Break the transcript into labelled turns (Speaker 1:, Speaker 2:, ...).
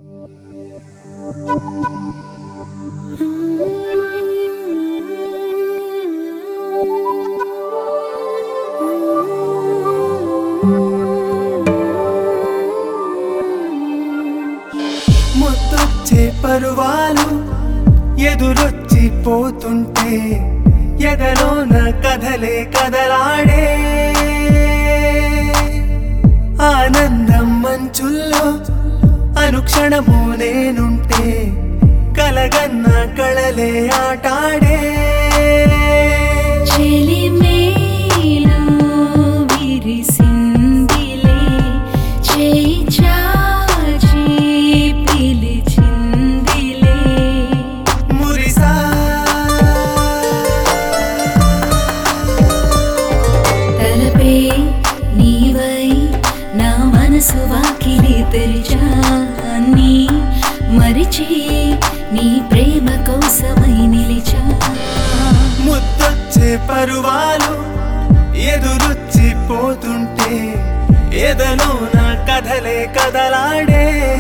Speaker 1: ముద్దొచ్చే పరువాలు ఎదురొచ్చి పోతుంటే ఎదలోన కథలే కదలాడే ఆనందం మంచుల్లో అనుక్షణము నేనుంటే కలగన్న కళలే ఆటాడే
Speaker 2: చెలిమేలు విరిసిందిలే చేయి చాచి పిలిచిందిలే
Speaker 1: మురిసా
Speaker 2: తలపే నీవై నా మనసు వాకిలి తెరిచా నీ మరిచి నీ ప్రేమ కోసమై నిలిచా
Speaker 1: ముద్దొచ్చే పరువాలు ఎదురొచ్చి పోతుంటే ఎదలోన కథలే కదలాడే